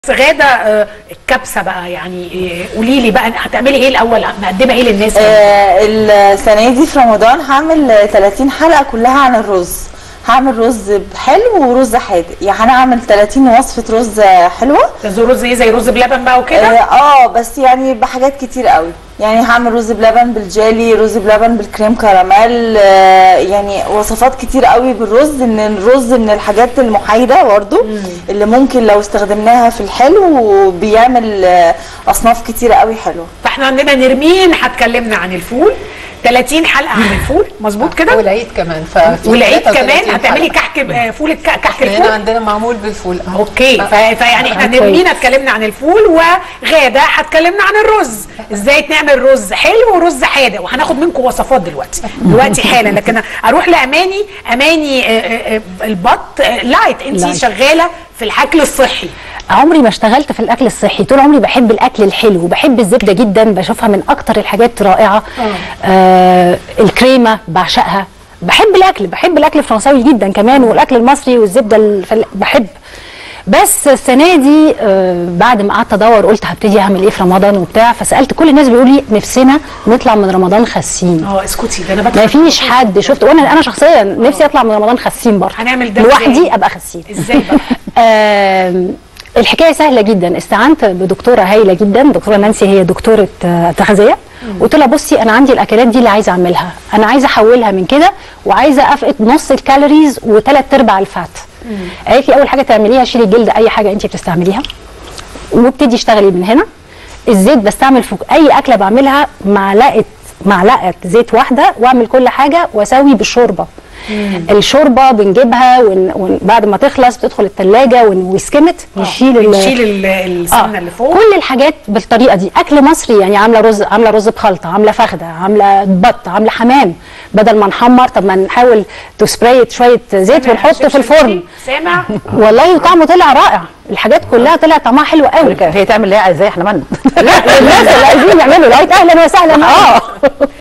غاده آه، الكبسه بقى يعني آه، قولي لي بقى هتعملي ايه الاول مقدمه ايه للناس آه، السنة دي في رمضان هعمل 30 حلقة كلها عن الرز هعمل رز حلو ورز حادق يعني هعمل 30 وصفة رز حلوة ده زي رز ايه زي رز بلبن بقى اه وكده آه، بس يعني بحاجات كتير قوي يعني هعمل رز بلبن بالجالي رز بلبن بالكريم كراميل آه، يعني وصفات كتير قوي بالرز ان الرز من الحاجات المحايدة برضو اللي ممكن لو استخدمناها في الحلو بيعمل آه، اصناف كتير قوي حلوة فاحنا عندنا نرمين هتكلمنا عن الفول 30 حلقه عن الفول مظبوط كده والعيد كمان ففي والعيد 33 كمان هتعملي حلقة. كحك آه، فول الك- كحك احنا هنا الفول عندنا معمول بالفول آه. اوكي ف- فيعني احنا نرمين اتكلمنا عن الفول وغاده هتكلمنا عن الرز ازاي نعمل رز حلو ورز حادق وهناخد منكم وصفات دلوقتي دلوقتي حالا لكن اروح لاماني اماني آه، آه، آه، البط آه، لايت انت لايت. شغاله في الاكل الصحي عمري ما اشتغلت في الاكل الصحي طول عمري بحب الاكل الحلو وبحب الزبده جدا بشوفها من اكتر الحاجات رائعه آه الكريمه بعشقها بحب الاكل بحب الاكل الفرنساوي جدا كمان والاكل المصري والزبده الفل... بحب بس السنه دي آه بعد ما قعدت ادور قلت هبتدي اعمل ايه في رمضان وبتاع فسالت كل الناس بيقولوا لي نفسنا نطلع من رمضان خاسين اه اسكتي ده انا ما بدخل فيش حد شفت وانا انا شخصيا نفسي اطلع من رمضان خاسين برضه هنعمل ده إزاي؟ لوحدي ابقى خاسين ازاي بقى آم، الحكايه سهله جدا استعنت بدكتوره هايله جدا دكتوره نانسي هي دكتوره آه، تغذيه قلت لها بصي انا عندي الاكلات دي اللي عايزه اعملها انا عايزه احولها من كده وعايزه افقد نص الكالوريز وثلاث ارباع الفات قالت لي اول حاجه تعمليها شيلي الجلد اي حاجه انت بتستعمليها وابتدي اشتغلي من هنا الزيت بستعمل في اي اكله بعملها معلقه معلقه زيت واحده واعمل كل حاجه واسوي بالشوربه الشوربه بنجيبها ون... ون... بعد ما تخلص بتدخل الثلاجه ون... ويسكمت نشيل ال- نشيل ال- السمنه اللي فوق كل الحاجات بالطريقه دي اكل مصري يعني عامله رز عامله رز بخلطه عامله فخده عامله بط عامله حمام بدل ما نحمر طب ما نحاول تسبريت شويه زيت ونحطه في الفرن سامع والله طعمه طلع رائع الحاجات كلها طلع طعمها حلو قوي هي تعمل اللي هي عايزاه احنا مالنا لا الناس اللي عايزين يعملوا لايت اهلا وسهلا اه